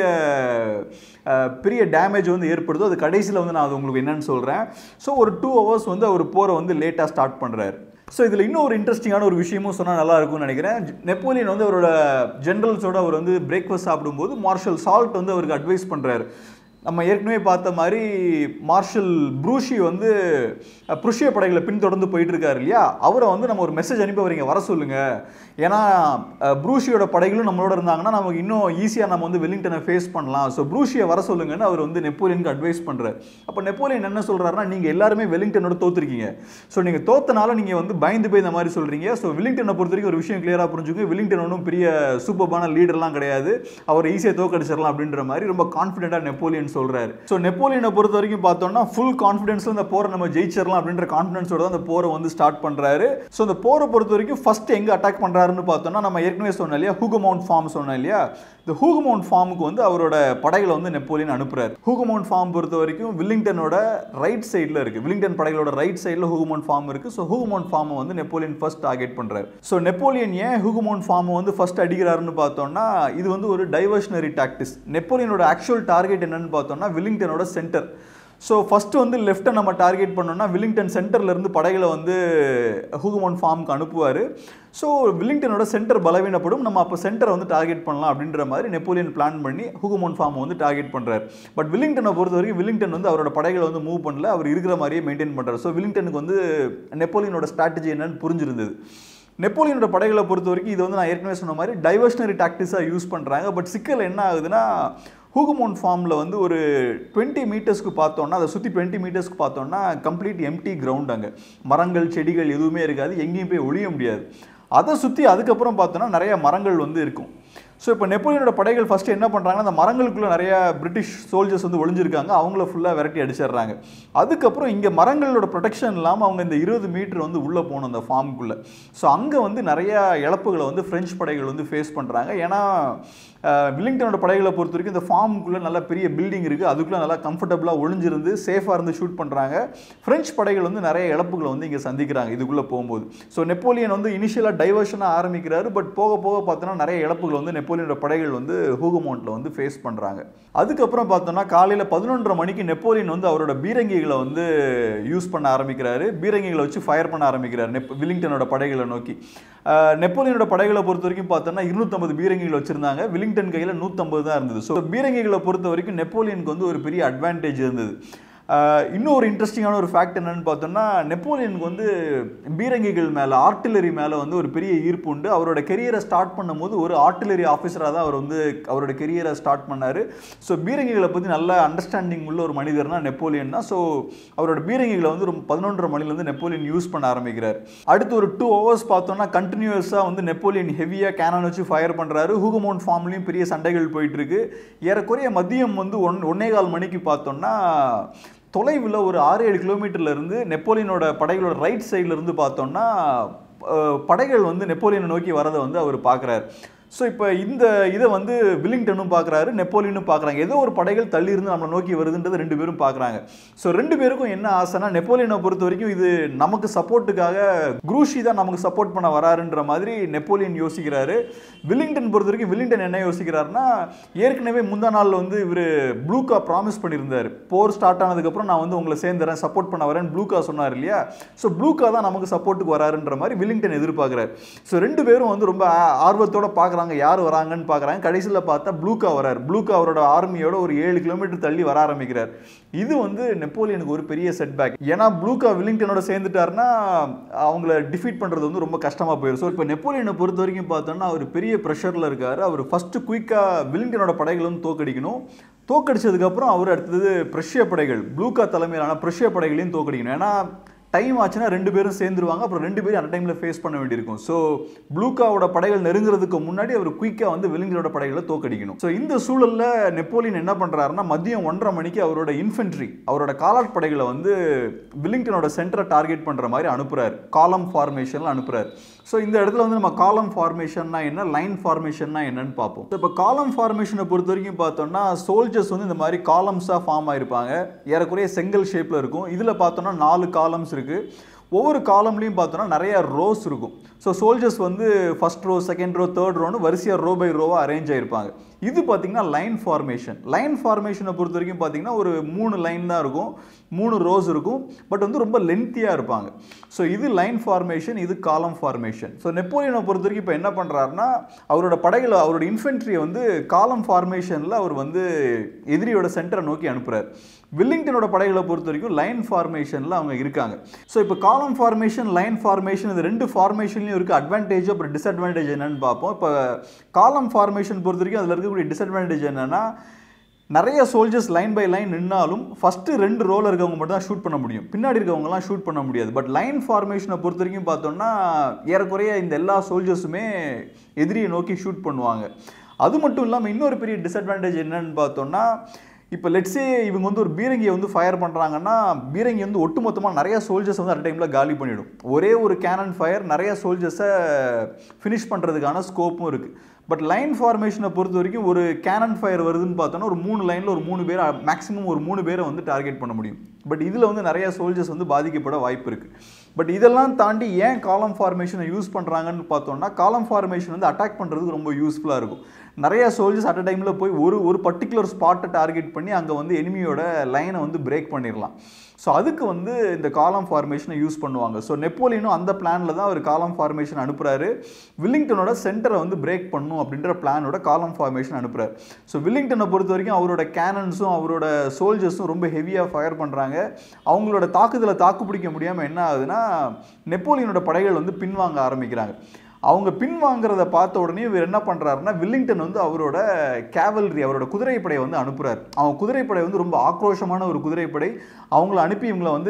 அஹ், பெரிய டேமேஜ் வந்து ஏற்படுதோ அது கடைசியில் வந்து நான் அது உங்களுக்கு என்னன்னு சொல்கிறேன் ஸோ ஒரு டூ ஹவர்ஸ் வந்து அவர் போரை வந்து லேட்டாக ஸ்டார்ட் பண்ணுறாரு ஸோ இதில் இன்னும் ஒரு இன்ட்ரெஸ்டிங்கான ஒரு விஷயமும் சொன்னால் நல்லா இருக்கும்னு நினைக்கிறேன் ஜ- நெப்போலியன் வந்து அவரோட ஜென்ரல்ஸோட அவர் வந்து பிரேக்ஃபாஸ்ட் சாப்பிடும்போது மார்ஷல் சால்ட் வந்து அவருக்கு அட்வைஸ் பண்ணுறாரு நம்ம ஏற்கனவே பார்த்த மாதிரி மார்ஷல் ப்ரூஷி வந்து அஹ், புருஷிய படைகளை பின்தொடர்ந்து போயிட்டு இருக்காரு இல்லையா அவரை வந்து நம்ம ஒரு மெசேஜ் அனுப்பி அவரை இங்கே வர சொல்லுங்க ஏன்னா அஹ், ப்ரூஷியோட படைகளும் நம்மளோட இருந்தாங்கன்னா நமக்கு இன்னும் ஈஸியாக நம்ம வந்து வெல்லிங்டனை ஃபேஸ் பண்ணலாம் ஸோ ப்ரூஷியை வர சொல்லுங்கன்னு அவர் வந்து நெப்போலியனுக்கு அட்வைஸ் பண்ணுறாரு அப்போ நெப்போலியன் என்ன சொல்கிறாருன்னா நீங்கள் எல்லாருமே வெல்லிங்டனோட தோத்துருக்கீங்க ஸோ நீங்கள் தோத்தனால நீங்கள் வந்து பயந்து போய் இந்த மாதிரி சொல்கிறீங்க ஸோ வில்லிங்டனை பொறுத்த வரைக்கும் ஒரு விஷயம் கிளியராக புரிஞ்சுங்க வில்லிங்டன் ஒன்றும் பெரிய சூப்பர்பான லீடர்லாம் கிடையாது அவர் ஈஸியாக தோக்கடிச்சிடலாம் அப்படின்ற மாதிரி ரொம்ப கான்ஃபிடென்ட்டாக நெப்போலியன் சொல்கிறாரு ஸோ நெப்போலியனை பொறுத்த வரைக்கும் பார்த்தோம்னா ஃபுல் கான்ஃபிடன்ஸில் இந்த போரை நம்ம ஜெயிச்சிடலாம் அப்படின்ற கான்ஃபிடன்ஸோட தான் அந்த போரை வந்து ஸ்டார்ட் பண்ணுறாரு ஸோ இந்த போரை பொறுத்த வரைக்கும் ஃபர்ஸ்ட் எங்கே அட்டாக் பண்ணுறாருன்னு பார்த்தோம்னா நம்ம ஏற்கனவே சொன்னோம் இல்லையா ஹூகமவுண்ட் ஃபார்ம் சொன்னோம் இல்லையா இந்த ஹூகமவுண்ட் ஃபார்முக்கு வந்து அவரோட படைகளை வந்து நெப்போலியன் அனுப்புறாரு ஹூகமவுண்ட் ஃபார்ம் பொறுத்த வரைக்கும் வில்லிங்டனோட ரைட் சைடில் இருக்கு வில்லிங்டன் படைகளோட ரைட் சைடில் ஹூகமவுண்ட் ஃபார்ம் இருக்கு ஸோ ஹூகமவுண்ட் ஃபார்மை வந்து நெப்போலியன் ஃபர்ஸ்ட் டார்கெட் பண்றாரு ஸோ நெப்போலியன் ஏன் ஹூகமவுண்ட் ஃபார்மை வந்து ஃபர்ஸ்ட் அடிக்கிறாருன்னு பார்த்தோம்னா இது வந்து ஒரு டைவர்ஷனரி டாக்டிஸ் நெப்போலியனோட ஆக்சுவல் டார்கெட் என்னன்னு பார்த்தோம்னா வில்லிங்டனோட சென்டர் ஸோ ஃபஸ்ட்டு வந்து லெஃப்ட்டை நம்ம டார்கெட் பண்ணோம்னா வில்லிங்டன் சென்டர்ல இருந்து படைகளை வந்து ஹூகமோன் ஃபார்முக்கு அனுப்புவார் ஸோ வில்லிங்டனோட சென்டர் பலவீனப்படும் நம்ம அப்போ சென்டரை வந்து டார்கெட் பண்ணலாம் அப்படின்ற மாதிரி நெப்போலியன் பிளான் பண்ணி ஹூகமோன் ஃபார்மை வந்து டார்கெட் பண்ணுறாரு பட் வில்லிங்டனை பொறுத்த வரைக்கும் வில்லிங்டன் வந்து அவரோட படைகளை வந்து மூவ் பண்ணல அவர் இருக்கிற மாதிரியே மெயின்டைன் பண்ணுறாரு ஸோ வில்லிங்டனுக்கு வந்து நெப்போலியனோட ஸ்ட்ராட்டஜி என்னன்னு புரிஞ்சிருந்தது நெப்போலியனோட படைகளை பொறுத்த வரைக்கும் இது வந்து நான் ஏற்கனவே சொன்ன மாதிரி டைவர்ஷனரி டாக்டிஸாக யூஸ் பண்ணுறாங்க பட் சிக்கல் என்ன ஆகுதுன்னா ஹூகமோன் ஃபார்மில் வந்து ஒரு டுவெண்ட்டி மீட்டர்ஸ்க்கு பார்த்தோன்னா அதை சுற்றி டுவெண்ட்டி மீட்டர்ஸ்க்கு பார்த்தோன்னா கம்ப்ளீட் எம்டி கிரவுண்ட் அங்கே மரங்கள் செடிகள் எதுவுமே இருக்காது எங்கேயும் போய் ஒழிய முடியாது அதை சுற்றி அதுக்கப்புறம் பார்த்தோன்னா நிறைய மரங்கள் வந்து இருக்கும் ஸோ இப்போ நெப்போலியனோட படைகள் ஃபஸ்ட்டு என்ன பண்ணுறாங்கன்னா அந்த மரங்களுக்குள்ள நிறைய பிரிட்டிஷ் சோல்ஜர்ஸ் வந்து ஒளிஞ்சிருக்காங்க அவங்கள ஃபுல்லாக விரட்டி அடிச்சிடுறாங்க அதுக்கப்புறம் இங்கே மரங்களோட ப்ரொடெக்ஷன் இல்லாமல் அவங்க இந்த இருபது மீட்டர் வந்து உள்ளே போகணும் அந்த ஃபார்முக்குள்ளே ஸோ அங்கே வந்து நிறைய இழப்புகளை வந்து ஃப்ரெஞ்ச் படைகள் வந்து ஃபேஸ் பண்ணுறாங்க ஏன்னா அஹ், வில்லிங்டனோட படைகளை பொறுத்த வரைக்கும் இந்த ஃபார்முக்குள்ளே நல்ல பெரிய பில்டிங் இருக்குது அதுக்குள்ளே நல்லா கம்ஃபர்டபுளாக ஒளிஞ்சிருந்து சேஃபாக இருந்து ஷூட் பண்ணுறாங்க ஃப்ரெஞ்ச் படைகள் வந்து நிறைய இழப்புகளை வந்து இங்கே சந்திக்கிறாங்க இதுக்குள்ளே போகும்போது ஸோ நெப்போலியன் வந்து இனிஷியலாக டைவர்ஷனாக ஆரம்பிக்கிறாரு பட் போக போக பார்த்தோன்னா நிறைய இழப்புகள் வந்து நெப்போலியனோட படைகள் வந்து ஹூகமௌண்ட்டில் வந்து ஃபேஸ் பண்ணுறாங்க அதுக்கப்புறம் பார்த்தோன்னா காலையில் பதினொன்றரை மணிக்கு நெப்போலியன் வந்து அவரோட பீரங்கிகளை வந்து யூஸ் பண்ண ஆரம்பிக்கிறாரு பீரங்கிகளை வச்சு ஃபயர் பண்ண ஆரம்பிக்கிறார் நெப் வில்லிங்டனோட படைகளை நோக்கி அஹ், நெப்போலியனோட படைகளை பொறுத்த வரைக்கும் பார்த்தோன்னா இருநூத்தம்பது பீரங்கிகள் வச்சிருந்தாங்க வில்லிங்டன் கையில் நூற்றம்பது தான் இருந்தது ஸோ பீரங்கிகளை பொறுத்த வரைக்கும் நெப்போலியனுக்கு வந்து ஒரு பெரிய அட்வான்டேஜ் இருந்தது ஆஹ் இன்னும் ஒரு இன்ட்ரெஸ்டிங்கான ஒரு ஃபேக்ட் என்னன்னு பார்த்தோம்னா நெப்போலியனுக்கு வந்து பீரங்கிகள் மேலே ஆர்ட்டிலரி மேலே வந்து ஒரு பெரிய ஈர்ப்பு உண்டு அவரோட கெரியரை ஸ்டார்ட் பண்ணும்போது ஒரு ஆர்ட்டிலரி ஆஃபீஸராக தான் அவர் வந்து அவரோட கெரியரை ஸ்டார்ட் பண்ணார் ஸோ பீரங்கிகளை பற்றி நல்ல அண்டர்ஸ்டாண்டிங் உள்ள ஒரு மனிதர்னா நெப்போலியன் தான் ஸோ அவரோட பீரங்கிகளை வந்து ஒரு பதினொன்றரை மணிலேருந்து நெப்போலியன் யூஸ் பண்ண ஆரம்பிக்கிறார் அடுத்து ஒரு டூ ஹவர்ஸ் பார்த்தோம்னா கண்டினியூஸாக வந்து நெப்போலியன் ஹெவியாக கேனான் வச்சு ஃபயர் பண்ணுறாரு ஹூகமோன் ஃபார்ம்லேயும் பெரிய சண்டைகள் போயிட்டு இருக்கு ஏறக்குறைய மதியம் வந்து ஒன் ஒன்னே கால் மணிக்கு பார்த்தோம்னா தொலைவில் ஒரு ஆறு ஏழு கிலோமீட்டர்ல இருந்து நெப்போலியனோட படைகளோட ரைட் சைடுல இருந்து பார்த்தோம்னா அஹ், படைகள் வந்து நெப்போலியனை நோக்கி வரதை வந்து அவர் பார்க்குறாரு ஸோ இப்போ இந்த இதை வந்து வில்லிங்டனும் பார்க்குறாரு நெப்போலியனும் பார்க்குறாங்க ஏதோ ஒரு படைகள் தள்ளி இருந்து நம்மளை நோக்கி வருதுன்றது ரெண்டு பேரும் பார்க்குறாங்க ஸோ ரெண்டு பேருக்கும் என்ன ஆசைனா நெப்போலியனை பொறுத்த வரைக்கும் இது நமக்கு சப்போர்ட்டுக்காக குரூஷி தான் நமக்கு சப்போர்ட் பண்ண வராருன்ற மாதிரி நெப்போலியன் யோசிக்கிறாரு வில்லிங்டன் பொறுத்த வரைக்கும் வில்லிங்டன் என்ன யோசிக்கிறாருன்னா ஏற்கனவே முந்தா நாளில் வந்து இவர் ப்ளூக்கா ப்ராமிஸ் பண்ணியிருந்தார் போர் ஸ்டார்ட் ஆனதுக்கப்புறம் நான் வந்து உங்களை சேர்ந்துறேன் சப்போர்ட் பண்ண வரேன் ப்ளூக்கா சொன்னார் இல்லையா ஸோ ப்ளூக்கா தான் நமக்கு சப்போர்ட்டுக்கு வராருன்ற மாதிரி வில்லிங்டன் எதிர்பார்க்குறாரு ஸோ ரெண்டு பேரும் வந்து ரொம்ப ஆ- ஆர்வத்தோட பார்க்குறாங்க பார்க்குறாங்க யார் வராங்கன்னு பார்க்குறாங்க கடைசியில் பார்த்தா ப்ளூக்கா வரார் ப்ளூக்கா அவரோட ஆர்மியோட ஒரு ஏழு கிலோமீட்டர் தள்ளி வர ஆரம்பிக்கிறார் இது வந்து நெப்போலியனுக்கு ஒரு பெரிய செட்பேக் ஏன்னா ப்ளூக்கா வில்லிங்டனோட சேர்ந்துட்டாருன்னா அவங்கள டிஃபீட் பண்ணுறது வந்து ரொம்ப கஷ்டமாக போயிடும் ஸோ இப்போ நெப்போலியனை பொறுத்த வரைக்கும் பார்த்தோன்னா அவர் பெரிய ப்ரெஷரில் இருக்கார் அவர் ஃபஸ்ட்டு குயிக்காக வில்லிங்டனோட படைகளை வந்து தோக்கடிக்கணும் தோக்கடிச்சதுக்கப்புறம் அவர் அடுத்தது பிரஷ்ய படைகள் ப்ளூக்கா தலைமையிலான பிரஷ்ய படைகளையும் தோக்கடிக்கணும் ஏன்னா டைம் ஆச்சுன்னா ரெண்டு பேரும் சேர்ந்துருவாங்க அப்புறம் ரெண்டு பேரும் அந்த டைமில் ஃபேஸ் பண்ண வேண்டியிருக்கும் ஸோ ப்ளூக்காவோட படைகள் நெருங்குறதுக்கு முன்னாடி அவர் குயிக்காக வந்து விலங்குகளோட படைகளை தோக்கடிக்கணும் ஸோ இந்த சூழலில் நெப்போலியன் என்ன பண்ணுறாருன்னா மதியம் ஒன்றரை மணிக்கு அவரோட இன்ஃபென்ட்ரி அவரோட காலாட் படைகளை வந்து வில்லிங்டனோட சென்டரை டார்கெட் பண்ணுற மாதிரி அனுப்புறாரு காலம் ஃபார்மேஷனில் அனுப்புறாரு ஸோ இந்த இடத்துல வந்து நம்ம காலம் ஃபார்மேஷன்னா என்ன லைன் ஃபார்மேஷன்னா என்னன்னு பார்ப்போம் இப்போ காலம் ஃபார்மேஷனை பொறுத்த வரைக்கும் பார்த்தோம்னா சோல்ஜர்ஸ் வந்து இந்த மாதிரி காலம்ஸாக ஃபார்ம் ஆயிருப்பாங்க ஏறக்குறைய செங்கல் ஷேப்பில் இருக்கும் இதில் பார்த்தோம்னா நாலு காலம்ஸ் இருக்குது ஒவ்வொரு காலம்லையும் பார்த்தோன்னா நிறைய ரோஸ் இருக்கும் ஸோ சோல்ஜர்ஸ் வந்து first row second row third ரோன்னு வரிசையாக ரோ பை ரோவாக அரேஞ்ச் ஆயிருப்பாங்க இது பார்த்தீங்கன்னா லைன் ஃபார்மேஷன் லைன் ஃபார்மேஷனை பொறுத்த வரைக்கும் பார்த்தீங்கன்னா ஒரு மூணு லைன் தான் இருக்கும் மூணு ரோஸ் இருக்கும் பட் வந்து ரொம்ப லென்த்தியாக இருப்பாங்க ஸோ இது லைன் ஃபார்மேஷன் இது காலம் ஃபார்மேஷன் ஸோ நெப்போலியனை பொறுத்த வரைக்கும் இப்போ என்ன பண்ணுறாருன்னா அவரோட படைகளை அவரோட இன்ஃபென்ட்ரியை வந்து காலம் ஃபார்மேஷனில் அவர் வந்து எதிரியோட சென்டரை நோக்கி அனுப்புகிறார் வில்லிங்டனோட படைகளை பொறுத்த வரைக்கும் லைன் ஃபார்மேஷனில் அவங்க இருக்காங்க ஸோ இப்போ காலம் ஃபார்மேஷன் லைன் ஃபார்மேஷன் இது ரெண்டு ஃபார்மேஷன்லையும் இருக்குது அட்வான்டேஜ் அப்புறம் டிஸ்அட்வான்டேஜ் என்னன்னு பார்ப்போம் இப்போ காலம் ஃபார்மேஷன் பொறுத்த வரைக்கும் அதில் இருக்கக்கூடிய டிஸ்அட்வான்டேஜ் என்னன்னா நிறைய சோல்ஜர்ஸ் லைன் பை லைன் நின்னாலும் ஃபஸ்ட்டு ரெண்டு ரோல இருக்கவங்க மட்டும் தான் ஷூட் பண்ண முடியும் பின்னாடி இருக்கவங்கலாம் ஷூட் பண்ண முடியாது பட் லைன் ஃபார்மேஷனை பொறுத்த வரைக்கும் பார்த்தோம்னா ஏறக்குறைய இந்த எல்லா சோல்ஜர்ஸுமே எதிரியை நோக்கி ஷூட் பண்ணுவாங்க அது மட்டும் இல்லாமல் இன்னொரு பெரிய டிஸ்அட்வான்டேஜ் என்னன்னு பார்த்தோம்னா இப்போ லெட்ஸே இவங்க வந்து ஒரு பீரங்கியை வந்து ஃபயர் பண்ணுறாங்கன்னா பீரங்கி வந்து ஒட்டுமொத்தமாக நிறைய சோல்ஜர்ஸ் வந்து அட் டைமில் காலி பண்ணிடும் ஒரே ஒரு கேனன் ஃபயர் நிறைய சோல்ஜர்ஸை ஃபினிஷ் பண்ணுறதுக்கான ஸ்கோப்பும் இருக்குது பட் லைன் ஃபார்மேஷனை பொறுத்த வரைக்கும் ஒரு கேனன் ஃபயர் வருதுன்னு பார்த்தோன்னா ஒரு மூணு லைனில் ஒரு மூணு பேர் மேக்ஸிமம் ஒரு மூணு பேரை வந்து டார்கெட் பண்ண முடியும் பட் இதில் வந்து நிறைய சோல்ஜர்ஸ் வந்து பாதிக்கப்பட வாய்ப்பு இருக்குது பட் இதெல்லாம் தாண்டி ஏன் காலம் ஃபார்மேஷனை யூஸ் பண்ணுறாங்கன்னு பார்த்தோம்னா காலம் ஃபார்மேஷன் வந்து அட்டாக் பண்ணுறதுக்கு ரொம்ப யூஸ்ஃபுல்லாக இருக்கும் நிறைய சோல்ஜர்ஸ் அட் அ டைமில் போய் ஒரு ஒரு பர்டிகுலர் ஸ்பாட்டை டார்கெட் பண்ணி அங்கே வந்து எனிமியோட லைனை வந்து பிரேக் பண்ணிடலாம் ஸோ அதுக்கு வந்து இந்த காலம் ஃபார்மேஷனை யூஸ் பண்ணுவாங்க ஸோ நெப்போலியனும் அந்த பிளானில் தான் அவர் காலம் ஃபார்மேஷன் அனுப்புகிறாரு வில்லிங்டனோட சென்டரை வந்து பிரேக் பண்ணும் அப்படின்ற பிளானோட காலம் ஃபார்மேஷன் அனுப்புகிறார் ஸோ வில்லிங்டனை பொறுத்த வரைக்கும் அவரோட கேனன்ஸும் அவரோட சோல்ஜர்ஸும் ரொம்ப ஹெவியாக ஃபயர் பண்ணுறாங்க அவங்களோட தாக்குதலை தாக்குப்பிடிக்க முடியாமல் என்ன ஆகுதுன்னா நெப்போலியனோட படைகள் வந்து பின்வாங்க ஆரம்பிக்கிறாங்க அவங்க பின்வாங்கிறத பார்த்த உடனே இவர் என்ன பண்ணுறாருன்னா வில்லிங்டன் வந்து அவரோட கேவல்ரி அவரோட குதிரைப்படையை வந்து அனுப்புகிறார் அவங்க குதிரைப்படை வந்து ரொம்ப ஆக்ரோஷமான ஒரு குதிரைப்படை அவங்கள அனுப்பி இவங்களை வந்து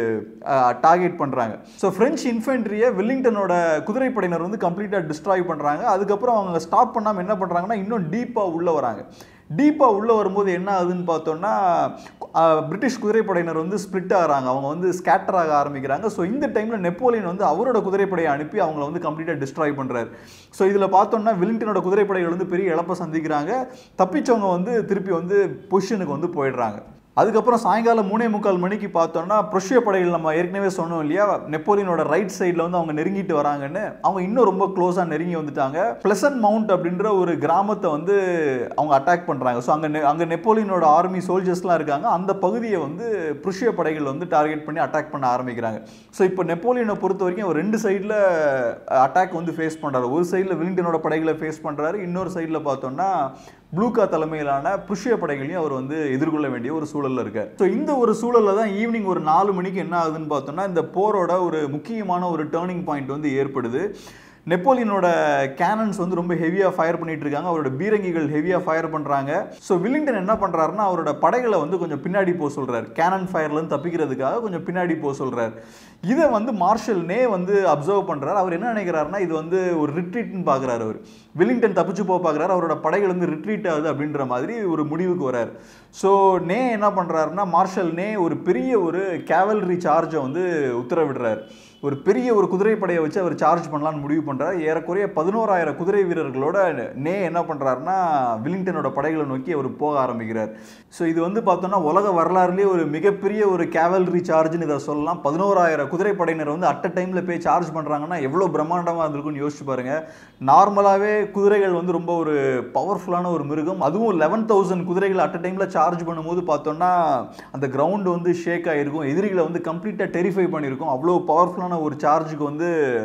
டார்கெட் பண்ணுறாங்க ஸோ ஃப்ரெஞ்ச் இன்ஃபென்ட்ரியை வில்லிங்டனோட குதிரைப்படையினர் வந்து கம்ப்ளீட்டாக டிஸ்ட்ராய் பண்ணுறாங்க அதுக்கப்புறம் அவங்க ஸ்டாப் பண்ணாமல் என்ன பண்ணுறாங்கன்னா இன்னும் டீப்பாக உள்ளே வராங்க டீப்பாக உள்ளே வரும்போது என்ன ஆகுதுன்னு பார்த்தோன்னா பிரிட்டிஷ் குதிரைப்படையினர் வந்து ஸ்ப்ளிட் ஆகிறாங்க அவங்க வந்து ஸ்கேட்டர் ஆக ஆரம்பிக்கிறாங்க ஸோ இந்த டைமில் நெப்போலியன் வந்து அவரோட குதிரைப்படையை அனுப்பி அவங்கள வந்து கம்ப்ளீட்டாக டிஸ்ட்ராய் பண்ணுறாரு ஸோ இதில் பார்த்தோம்னா வில்லிங்டனோட குதிரைப்படைகள் வந்து பெரிய இழப்பை சந்திக்கிறாங்க தப்பிச்சவங்க வந்து திருப்பி வந்து பொசிஷனுக்கு வந்து போயிடுறாங்க அதுக்கப்புறம் சாயங்காலம் மூணே முக்கால் மணிக்கு பார்த்தோம்னா ப்ரொஷிய படைகள் நம்ம ஏற்கனவே சொன்னோம் இல்லையா நெப்போலியனோட ரைட் சைடில் வந்து அவங்க நெருங்கிட்டு வராங்கன்னு அவங்க இன்னும் ரொம்ப க்ளோஸாக நெருங்கி வந்துட்டாங்க பிளசன்ட் மவுண்ட் அப்படின்ற ஒரு கிராமத்தை வந்து அவங்க அட்டாக் பண்ணுறாங்க ஸோ அங்கே அங்கே நெப்போலியனோட ஆர்மி சோல்ஜர்ஸ்லாம் இருக்காங்க அந்த பகுதியை வந்து ப்ருஷிய படைகள் வந்து டார்கெட் பண்ணி அட்டாக் பண்ண ஆரம்பிக்கிறாங்க ஸோ இப்போ நெப்போலியனை பொறுத்த வரைக்கும் அவர் ரெண்டு சைடில் அட்டாக் வந்து ஃபேஸ் பண்ணுறாரு ஒரு சைடில் வில்லிங்டனோட படைகளை ஃபேஸ் பண்ணுறாரு இன்னொரு சைடில் பார்த்தோம்னா ப்ளூகா தலைமையிலான புருஷிய படைகளையும் அவர் வந்து எதிர்கொள்ள வேண்டிய ஒரு சூழல்ல இருக்கார் ஸோ இந்த ஒரு சூழல்ல தான் ஈவினிங் ஒரு நாலு மணிக்கு என்ன ஆகுதுன்னு பார்த்தோம்னா இந்த போரோட ஒரு முக்கியமான ஒரு டேர்னிங் பாயிண்ட் வந்து ஏற்படுது நெப்போலியனோட கேனன்ஸ் வந்து ரொம்ப ஹெவியாக ஃபயர் பண்ணிட்டு இருக்காங்க அவரோட பீரங்கிகள் ஹெவியாக ஃபயர் பண்ணுறாங்க ஸோ வில்லிங்டன் என்ன பண்ணுறாருன்னா அவரோட படைகளை வந்து கொஞ்சம் பின்னாடி போக சொல்கிறார் கேனன் ஃபயர்லேருந்து தப்பிக்கிறதுக்காக கொஞ்சம் பின்னாடி போக சொல்கிறார் இதை வந்து மார்ஷல் நே வந்து அப்சர்வ் பண்ணுறாரு அவர் என்ன நினைக்கிறாருன்னா இது வந்து ஒரு ரிட்ரீட்னு பார்க்குறாரு அவர் வில்லிங்டன் தப்பிச்சு போக பார்க்குறாரு அவரோட படைகள் வந்து ரிட்ரீட் ஆகுது அப்படின்ற மாதிரி ஒரு முடிவுக்கு வரார் ஸோ நே என்ன பண்ணுறாருன்னா மார்ஷல் நே ஒரு பெரிய ஒரு கேவல்ரி சார்ஜை வந்து உத்தரவிடுறார் ஒரு பெரிய ஒரு குதிரைப்படையை வச்சு அவர் சார்ஜ் பண்ணலான்னு முடிவு பண்ணுறாரு ஏறக்குறைய பதினோராயிரம் குதிரை வீரர்களோட நே என்ன பண்ணுறாருன்னா வில்லிங்டனோட படைகளை நோக்கி அவர் போக ஆரம்பிக்கிறார் ஸோ இது வந்து பார்த்தோம்னா உலக வரலாறுலேயே ஒரு மிகப்பெரிய ஒரு கேவல்ரி சார்ஜ்னு இதை சொல்லலாம் பதினோராயிரம் குதிரைப்படையினர் வந்து அட் அ டைமில் போய் சார்ஜ் பண்ணுறாங்கன்னா எவ்வளோ பிரம்மாண்டமாக இருந்திருக்கும்னு யோசிச்சு பாருங்க நார்மலாகவே குதிரைகள் வந்து ரொம்ப ஒரு பவர்ஃபுல்லான ஒரு மிருகம் அதுவும் லெவன் தௌசண்ட் குதிரைகள் அட் அ டைமில் சார்ஜ் பண்ணும்போது பார்த்தோம்னா அந்த கிரவுண்டு வந்து ஷேக் ஆகிருக்கும் எதிரிகளை வந்து கம்ப்ளீட்டாக டெரிஃபை பண்ணியிருக்கும் அவ்வளோ பவர்ஃபுல்லான ஒரு சார்ஜுக்கு வந்து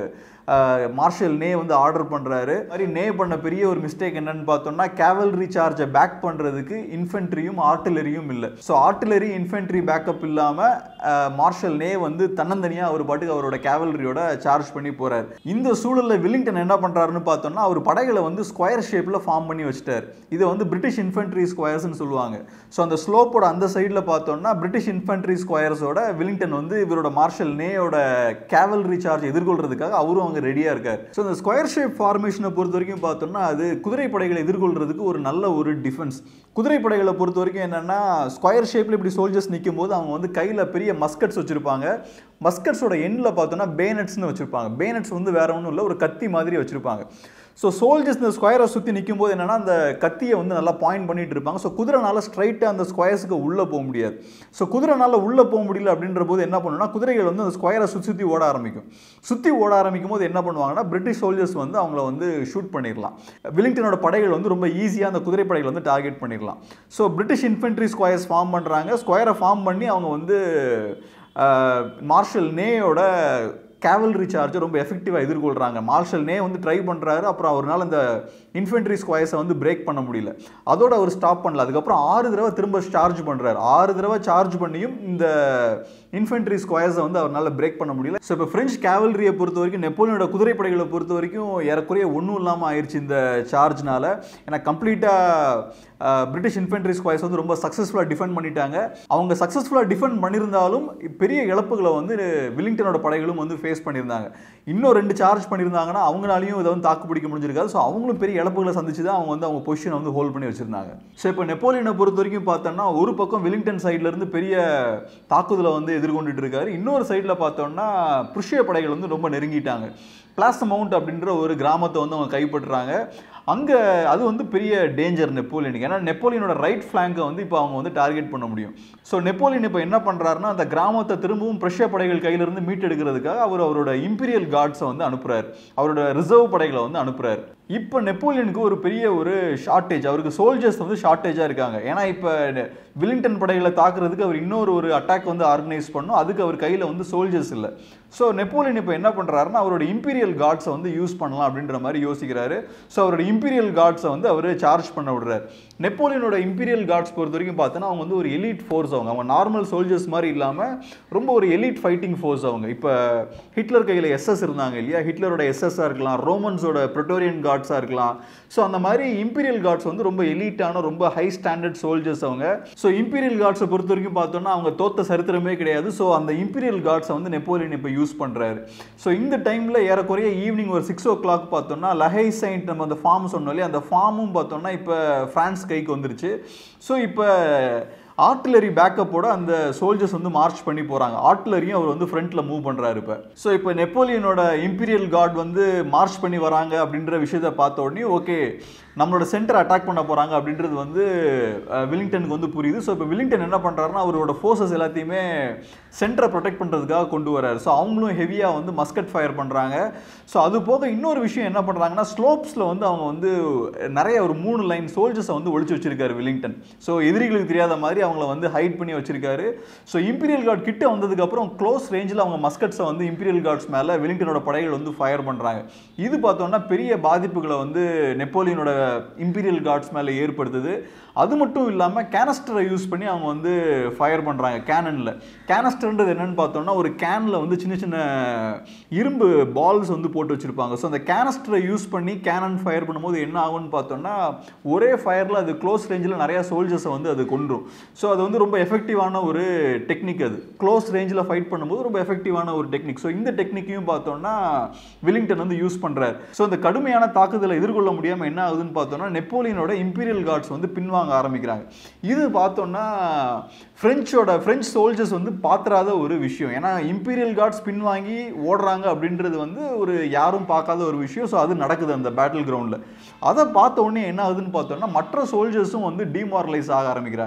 மார்ஷல் நே வந்து ஆர்டர் பண்ணுறாரு மாதிரி நே பண்ண பெரிய ஒரு மிஸ்டேக் என்னன்னு பார்த்தோம்னா கேவல்ரி சார்ஜை பேக் பண்ணுறதுக்கு இன்ஃபென்ட்ரியும் ஆர்டிலரியும் இல்லை ஸோ ஆர்டிலரி இன்ஃபென்ட்ரி பேக்கப் இல்லாமல் மார்ஷல் நே வந்து தன்னந்தனியாக அவர் பாட்டுக்கு அவரோட கேவல்ரியோட சார்ஜ் பண்ணி போகிறார் இந்த சூழலில் வில்லிங்டன் என்ன பண்ணுறாருன்னு பார்த்தோம்னா அவர் படைகளை வந்து ஸ்கொயர் ஷேப்பில் ஃபார்ம் பண்ணி வச்சுட்டார் இதை வந்து பிரிட்டிஷ் இன்ஃபென்ட்ரி ஸ்கொயர்ஸ்னு சொல்லுவாங்க ஸோ அந்த ஸ்லோப்போட அந்த சைடில் பார்த்தோம்னா பிரிட்டிஷ் இன்ஃபென்ட்ரி ஸ்கொயர்ஸோட வில்லிங்டன் வந்து இவரோட மார்ஷல் நேயோட கேவல்ரி சார்ஜ் எதிர்கொள்றதுக்காக அவரும் அங்கே ரெடியாக இருக்கார் ஸோ இந்த ஸ்கொயர் ஷேப் ஃபார்மேஷனை பொறுத்த வரைக்கும் பார்த்தோம்னா அது குதிரை படைகளை எதிர்கொள்றதுக்கு ஒரு நல்ல ஒரு டிஃபென்ஸ் குதிரை படைகளை பொறுத்த வரைக்கும் என்னன்னா ஸ்கொயர் ஷேப்பில் இப்படி சோல்ஜர்ஸ் நிற்கும் போது அவங்க வந்து கையில் பெரிய மஸ்கட்ஸ் வச்சுருப்பாங்க மஸ்கட்ஸோட எண்ணில் பார்த்தோன்னா பேனட்ஸ்னு வச்சுருப்பாங்க பேனட்ஸ் வந்து வேற ஒன்றும் இல்லை ஒரு கத்தி மாதிரி வச்சுருப்பாங்க ஸோ சோல்ஜர்ஸ் இந்த ஸ்கொயரை சுற்றி நிற்கும் போது என்னன்னா அந்த கத்தியை வந்து நல்லா பாயிண்ட் பண்ணிட்டு இருப்பாங்க ஸோ குதிரைனால ஸ்ட்ரைட்டாக அந்த ஸ்கொயர்ஸுக்கு உள்ளே போக முடியாது ஸோ குதிரைனால உள்ளே போக முடியல அப்படின்ற போது என்ன பண்ணுன்னா குதிரைகள் வந்து அந்த ஸ்கொயரை சுற்றி சுற்றி ஓட ஆரம்பிக்கும் சுற்றி ஓட ஆரம்பிக்கும் போது என்ன பண்ணுவாங்கன்னா பிரிட்டிஷ் சோல்ஜர்ஸ் வந்து அவங்கள வந்து ஷூட் பண்ணிடலாம் வில்லிங்டனோட படைகள் வந்து ரொம்ப ஈஸியாக அந்த குதிரை படைகள் வந்து டார்கெட் பண்ணிடலாம் so British infantry squares form பண்ணுறாங்க ஸ்கொயரை ஃபார்ம் பண்ணி அவங்க வந்து மார்ஷல் நேயோட கேவல்ரி சார்ஜை ரொம்ப எஃபெக்டிவாக எதிர்கொள்கிறாங்க மார்ஷல் நே வந்து ட்ரை பண்ணுறாரு அப்புறம் அவரால் இந்த இன்ஃபென்ட்ரி ஸ்கொயர்ஸை வந்து பிரேக் பண்ண முடியல அதோட அவர் ஸ்டாப் பண்ணல அதுக்கப்புறம் ஆறு தடவை திரும்ப சார்ஜ் பண்ணுறாரு ஆறு தடவை சார்ஜ் பண்ணியும் இந்த இன்ஃபென்ட்ரி ஸ்கொயர்ஸை வந்து அவரால் பிரேக் பண்ண முடியல ஸோ இப்போ ஃப்ரெஞ்ச் கேவல்ரியை பொறுத்த வரைக்கும் நெப்போலியனோட குதிரைப்படைகளை பொறுத்த வரைக்கும் ஏறக்குறைய ஒன்றும் இல்லாமல் ஆயிடுச்சு இந்த சார்ஜ்னால ஏன்னா கம்ப்ளீட்டாக பிரிட்டிஷ் இன்ஃபென்ட்ரி ஸ்கொயர்ஸ் வந்து ரொம்ப சக்ஸஸ்ஃபுல்லாக டிஃபெண்ட் பண்ணிட்டாங்க அவங்க சக்ஸஸ்ஃபுல்லாக டிஃபெண்ட் பண்ணியிருந்தாலும் பெரிய இழப்புகளை வந்து வில்லிங்டனோட படைகளும் வந்து ஃபேஸ் பண்ணியிருந்தாங்க இன்னும் ரெண்டு சார்ஜ் பண்ணியிருந்தாங்கன்னா அவங்களாலையும் இதை வந்து தாக்கு பிடிக்க முடிஞ்சிருக்காது ஸோ அவங்களும் பெரிய இழப்புகளை சந்திச்சு தான் அவங்க வந்து அவங்க பொசிஷனை வந்து ஹோல்ட் பண்ணி வச்சிருந்தாங்க ஸோ இப்போ நெப்போலியனை பொறுத்த வரைக்கும் பார்த்தோம்னா ஒரு பக்கம் வில்லிங்டன் சைட்ல இருந்து பெரிய தாக்குதலை வந்து எதிர்கொண்டுட்டு இருக்காரு இன்னொரு சைடில் பார்த்தோம்னா புருஷிய படைகள் வந்து ரொம்ப நெருங்கிட்டாங்க பிளாஸ் மவுண்ட் அப்படின்ற ஒரு கிராமத்தை வந்து அவங்க கைப்பற்றுறாங்க அங்கே அது வந்து பெரிய டேஞ்சர் நெப்போலியனுக்கு ஏன்னா நெப்போலியனோட ரைட் ஃப்ளாங்கை வந்து இப்போ அவங்க வந்து டார்கெட் பண்ண முடியும் ஸோ நெப்போலியன் இப்போ என்ன பண்ணுறாருன்னா அந்த கிராமத்தை திரும்பவும் பிரஷ்ய படைகள் கையிலிருந்து மீட்டெடுக்கிறதுக்காக அவர் அவரோட இம்பீரியல் கார்ட்ஸை வந்து அனுப்புகிறார் அவரோட ரிசர்வ் படைகளை வந்து அனுப்புகிறார் இப்போ நெப்போலியனுக்கு ஒரு பெரிய ஒரு ஷார்ட்டேஜ் அவருக்கு சோல்ஜர்ஸ் வந்து ஷார்ட்டேஜாக இருக்காங்க ஏன்னா இப்போ வில்லிங்டன் படைகளை தாக்குறதுக்கு அவர் இன்னொரு ஒரு அட்டாக் வந்து ஆர்கனைஸ் பண்ணும் அதுக்கு அவர் கையில் வந்து சோல்ஜர்ஸ் இல்லை ஸோ நெப்போலியன் இப்போ என்ன பண்ணுறாருன்னா அவரோட இம்பீரியல் கார்ட்ஸை வந்து யூஸ் பண்ணலாம் அப்படின்ற மாதிரி யோசிக்கிறாரு ஸோ அவரோட இம்பீரியல் கார்ட்ஸை வந்து அவர் சார்ஜ் பண்ண விடுறாரு நெப்போலியனோட இம்பீரியல் கார்ட்ஸ் பொறுத்த வரைக்கும் பார்த்தோன்னா அவங்க வந்து ஒரு எலிட் ஃபோர்ஸ் அவங்க அவங்க நார்மல் சோல்ஜர்ஸ் மாதிரி இல்லாமல் ரொம்ப ஒரு எலிட் ஃபைட்டிங் ஃபோர்ஸ் அவங்க இப்போ ஹிட்லர் கையில் எஸ்எஸ் இருந்தாங்க இல்லையா ஹிட்லரோட எஸ்எஸ்ஸாக இருக்கலாம் ரோமன்ஸோட ப்ரிட்டோரியன் கார்ட்ஸாக இருக்கலாம் ஸோ அந்த மாதிரி இம்பீரியல் கார்ட்ஸ் வந்து ரொம்ப எலிட்டான ரொம்ப ஹை ஸ்டாண்டர்ட் சோல்ஜர்ஸ் அவங்க ஸோ இம்பீரியல் கார்ட்ஸை பொறுத்த வரைக்கும் பார்த்தோன்னா அவங்க தோத்த சரித்திரமே கிடையாது ஸோ அந்த இம்பீரியல் கார்ட்ஸை வந்து நெப்போலியன் இப்போ யூஸ் பண்ணுறாரு ஸோ இந்த டைமில் ஏறக்குறைய ஈவினிங் ஒரு சிக்ஸ் ஓ கிளாக் பார்த்தோம்னா லஹை சைன்ட் நம்ம அந்த ஃபார்ம் சொன்னோம் இல்லையா அந்த ஃபார்மும் பார்த்தோம்னா இப்போ ஃப்ரான்ஸ் கைக்கு வந்துருச்சு ஸோ இப்போ ஆர்டிலரி பேக்கப்போட அந்த சோல்ஜர்ஸ் வந்து மார்ச் பண்ணி போகிறாங்க ஆர்டிலரியும் அவர் வந்து ஃப்ரண்ட்டில் மூவ் பண்ணுறாரு இப்போ ஸோ இப்போ நெப்போலியனோட இம்பீரியல் கார்டு வந்து மார்ச் பண்ணி வராங்க அப்படின்ற விஷயத்தை பார்த்த உடனே ஓகே நம்மளோட சென்டர் அட்டாக் பண்ண போகிறாங்க அப்படின்றது வந்து வில்லிங்டனுக்கு வந்து புரியுது ஸோ இப்போ வில்லிங்டன் என்ன பண்ணுறாருன்னா அவரோட ஃபோர்ஸஸ் எல்லாத்தையுமே சென்டரை ப்ரொடெக்ட் பண்ணுறதுக்காக கொண்டு வராரு ஸோ அவங்களும் ஹெவியாக வந்து மஸ்கட் ஃபயர் பண்ணுறாங்க ஸோ அது போக இன்னொரு விஷயம் என்ன பண்ணுறாங்கன்னா ஸ்லோப்ஸில் வந்து அவங்க வந்து நிறைய ஒரு மூணு லைன் சோல்ஜர்ஸை வந்து ஒழிச்சு வச்சிருக்காரு வில்லிங்டன் ஸோ எதிரிகளுக்கு தெரியாத மாதிரி அவங்கள வந்து ஹைட் பண்ணி வச்சிருக்காரு ஸோ இம்பீரியல் கார்டு கிட்ட வந்ததுக்கப்புறம் க்ளோஸ் ரேஞ்சில் அவங்க மஸ்கட்ஸை வந்து இம்பீரியல் கார்ட்ஸ் மேலே வில்லிங்டனோட படைகள் வந்து ஃபயர் பண்ணுறாங்க இது பார்த்தோம்னா பெரிய பாதிப்புகளை வந்து நெப்போலியனோட இம்பீரியல் கார்ட்ஸ் மேலே ஏற்படுத்துது அது மட்டும் இல்லாமல் கேனஸ்டரை யூஸ் பண்ணி அவங்க வந்து ஃபயர் பண்ணுறாங்க கேனனில் கேனஸ்டர்ன்றது என்னன்னு பார்த்தோம்னா ஒரு கேனில் வந்து சின்ன சின்ன இரும்பு பால்ஸ் வந்து போட்டு வச்சுருப்பாங்க ஸோ அந்த கேனஸ்டரை யூஸ் பண்ணி கேனன் ஃபயர் பண்ணும்போது என்ன ஆகும்னு பார்த்தோம்னா ஒரே ஃபயரில் அது க்ளோஸ் ரேஞ்சில் நிறையா சோல்ஜர்ஸை வந்து அது கொன்றும் ஸோ அது வந்து ரொம்ப எஃபெக்டிவான ஒரு டெக்னிக் அது க்ளோஸ் ரேஞ்சில் ஃபைட் பண்ணும்போது ரொம்ப எஃபெக்டிவான ஒரு டெக்னிக் ஸோ இந்த டெக்னிக்கையும் பார்த்தோம்னா வில்லிங்டன் வந்து யூஸ் பண்ணுறாரு ஸோ இந்த கடுமையான தாக்குதலை எதிர்கொள்ள முடியாமல் என்ன ஆகுதுன்னு பார்த்தோம்னா நெப்போலியனோட இம்பீரியல் கார்ட்ஸ் வந்து பின்வாங்க ஆரம்பிக்கிறாங்க இது பார்த்தோம்னா ஃப்ரெஞ்சோட ஃப்ரெஞ்ச் சோல்ஜர்ஸ் வந்து பாத்திராத ஒரு விஷயம் ஏன்னா இம்பீரியல் கார்ட்ஸ் பின்வாங்கி ஓடுறாங்க அப்படின்றது வந்து ஒரு யாரும் பார்க்காத ஒரு விஷயம் ஸோ அது நடக்குது அந்த பேட்டில் கிரவுண்டில் அதை பார்த்த உடனே என்ன ஆகுதுன்னு பார்த்தோம்னா மற்ற சோல்ஜர்ஸும் வந்து டிமாரலைஸ் ஆக ஆரம்பிக்கிறாங்க ஸோ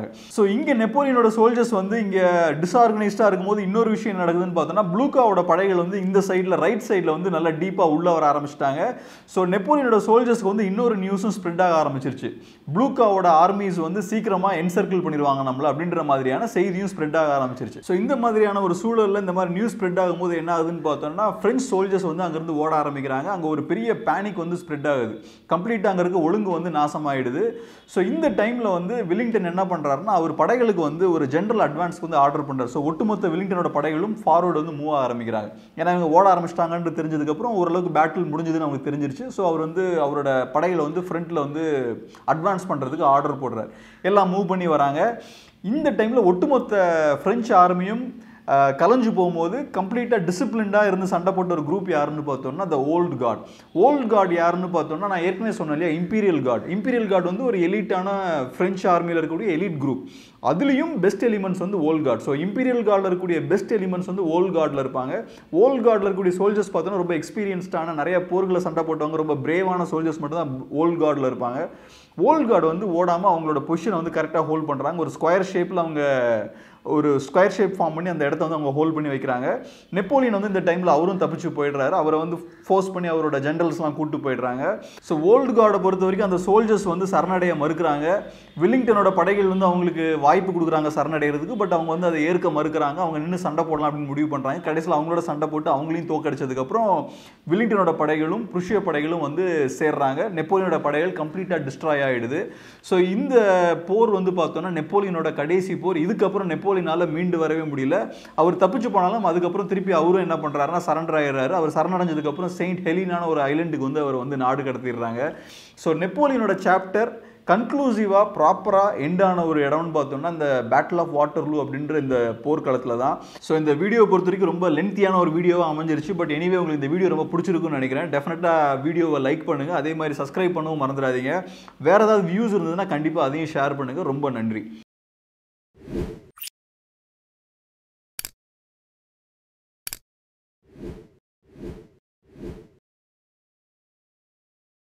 இங்கே நெப்போலியனோட சோல்ஜர்ஸ் வந்து இங்கே டிஸ்ஆர்கனைஸ்டாக இருக்கும்போது இன்னொரு விஷயம் என்ன நடக்குதுன்னு பார்த்தோம்னா ப்ளூகாவோட படைகள் வந்து இந்த சைடில் ரைட் சைடில் வந்து நல்லா டீப்பாக உள்ள வர ஆரம்பிச்சிட்டாங்க ஸோ நெப்போலியனோட சோல்ஜர்ஸ்க்கு வந்து இன்னொரு நியூஸும் ஸ்ப்ரெட் ஆக ஆரம்பிச்சிருச்சு ப்ளூகாவோட ஆர்மிஸ் வந்து சீக்கிரமாக என்சர்க்கிள் பண்ணிடுவாங்க நம்மள அப்படின்ற மாதிரியான செய்தியும் ஸ்ப்ரெட் ஆக ஆரம்பிச்சிருச்சு ஸோ இந்த மாதிரியான ஒரு சூழலில் இந்த மாதிரி நியூஸ் ஸ்ப்ரெட் ஆகும்போது என்ன ஆகுதுன்னு பார்த்தோம்னா ஃப்ரெஞ்ச் சோல்ஜர்ஸ் வந்து அங்கேருந்து ஓட ஆரம்பிக்கிறாங்க அங்கே ஒரு பெரிய பேனிக் வந்து ஸ்ப்ரெட் ஆகுது கம்ப்ளீட்டாக அங்கே இருக்க ஒழுங்கு வந்து நாசமாயிடுது ஸோ இந்த டைமில் வந்து வில்லிங்டன் என்ன பண்ணுறாருன்னா அவர் படைகளுக்கு வந்து ஒரு ஜென்ரல் அட்வான்ஸ்க்கு வந்து ஆர்டர் பண்ணுறாரு ஸோ ஒட்டுமொத்த வில்லிங்டனோட படைகளும் ஃபார்வர்டு வந்து மூவ் ஆக ஆரம்பிக்கிறாங்க ஏன்னா இவங்க ஓட ஆரம்பிச்சிட்டாங்கன்னு தெரிஞ்சதுக்கப்புறம் ஓரளவுக்கு பேட்டில் முடிஞ்சதுன்னு அவங்களுக்கு தெரிஞ்சிருச்சு ஸோ அவர் வந்து அவரோட படைகளை வந்து ஃப்ரண்ட்டில் வந்து அட்வான்ஸ் பண்ணுறதுக்கு ஆர்டர் போடுறாரு எல்லாம் மூவ் பண்ணி வராங்க இந்த டைமில் ஒட்டுமொத்த ஃப்ரெஞ்ச் ஆர்மியும் அஹ், கலைஞ்சு போகும்போது கம்ப்ளீட்டாக டிசிப்ளின்டாக இருந்து சண்டை போட்ட ஒரு குரூப் யாருன்னு பார்த்தோம்னா the old guard old guard யாருன்னு பார்த்தோம்னா நான் ஏற்கனவே சொன்னேன் இல்லையா இம்பீரியல் காட் இம்பீரியல் காட் வந்து ஒரு எலிட்டான ஃப்ரெஞ்ச் ஆர்மியில் இருக்கக்கூடிய எலிட் குரூப் அதுலேயும் பெஸ்ட் எலிமெண்ட்ஸ் வந்து ஓல்ட் காட் ஸோ இம்பீரியல் கார்டில் இருக்கக்கூடிய பெஸ்ட் எலிமெண்ட்ஸ் வந்து ஓல்ட் கார்டில் இருப்பாங்க ஓல்ட் கார்டில் இருக்கக்கூடிய சோல்ஜர்ஸ் பார்த்தோன்னா ரொம்ப எக்ஸ்பீரியன்ஸ்டான நிறைய போர்களை சண்டை போட்டவங்க ரொம்ப பிரேவான சோல்ஜர்ஸ் மட்டும் தான் ஓல்ட் கார்டில் இருப்பாங்க ஓல்ட் கார்டு வந்து ஓடாமல் அவங்களோட பொசிஷனை வந்து கரெக்டாக ஹோல்ட் பண்ணுறாங்க ஒரு ஸ்கொயர் ஷேப்பில் அவங்க ஒரு ஸ்கொயர் ஷேப் ஃபார்ம் பண்ணி அந்த இடத்த வந்து அவங்க ஹோல்ட் பண்ணி வைக்கிறாங்க நெப்போலியன் வந்து இந்த டைமில் அவரும் தப்பிச்சு போயிடுறாரு அவரை வந்து ஃபோர்ஸ் பண்ணி அவரோட ஜென்ரல்ஸ்லாம் கூட்டு போயிடுறாங்க ஸோ ஓல்டு கார்டை பொறுத்த வரைக்கும் அந்த சோல்ஜர்ஸ் வந்து சரணடைய மறுக்கிறாங்க வில்லிங்டனோட படைகள் வந்து அவங்களுக்கு வாய்ப்பு கொடுக்குறாங்க சரணடைகிறதுக்கு பட் அவங்க வந்து அதை ஏற்க மறுக்கிறாங்க அவங்க நின்று சண்டை போடலாம் அப்படின்னு முடிவு பண்ணுறாங்க கடைசியில் அவங்களோட சண்டை போட்டு அவங்களையும் தோக்கடிச்சதுக்கப்புறம் வில்லிங்டனோட படைகளும் புருஷிய படைகளும் வந்து சேர்றாங்க நெப்போலியனோட படைகள் கம்ப்ளீட்டாக டிஸ்ட்ராய் ஆகிடுது ஸோ இந்த போர் வந்து பார்த்தோன்னா நெப்போலியனோட கடைசி போர் இதுக்கப்புறம் நெப்போலியனால மீண்டு வரவே முடியல அவர் தப்பிச்சு போனாலும் அதுக்கப்புறம் திருப்பி அவரும் என்ன பண்ணுறாருன்னா சரண்டர் ஆயிடுறாரு அவர் சரணடைஞ்சதுக்கப்புறம் செயின்ட் ஹெலினான ஒரு ஐலண்டுக்கு வந்து அவர் வந்து நாடு கடத்திடுறாங்க ஸோ நெப்போலியனோட சாப்டர் கன்க்ளூசிவாக ப்ராப்பராக எண்டான ஒரு இடம்னு பார்த்தோம்னா இந்த பேட்டில் ஆஃப் வாட்டர்லூ அப்படின்ற இந்த போர்க்களத்தில் தான் ஸோ இந்த வீடியோ பொறுத்த வரைக்கும் ரொம்ப லென்த்தியான ஒரு வீடியோவாக அமைஞ்சிருச்சு பட் எனிவே உங்களுக்கு இந்த வீடியோ ரொம்ப பிடிச்சிருக்குன்னு நினைக்கிறேன் டெஃபினட்டாக வீடியோவை லைக் பண்ணுங்கள் அதே மாதிரி சப்ஸ்கிரைப் பண்ணவும் மறந்துடாதீங்க வேறு ஏதாவது வியூஸ் இருந்ததுன்னா கண்டிப்பாக அதையும் ஷேர் பண்ணுங்கள் ரொம்ப நன்றி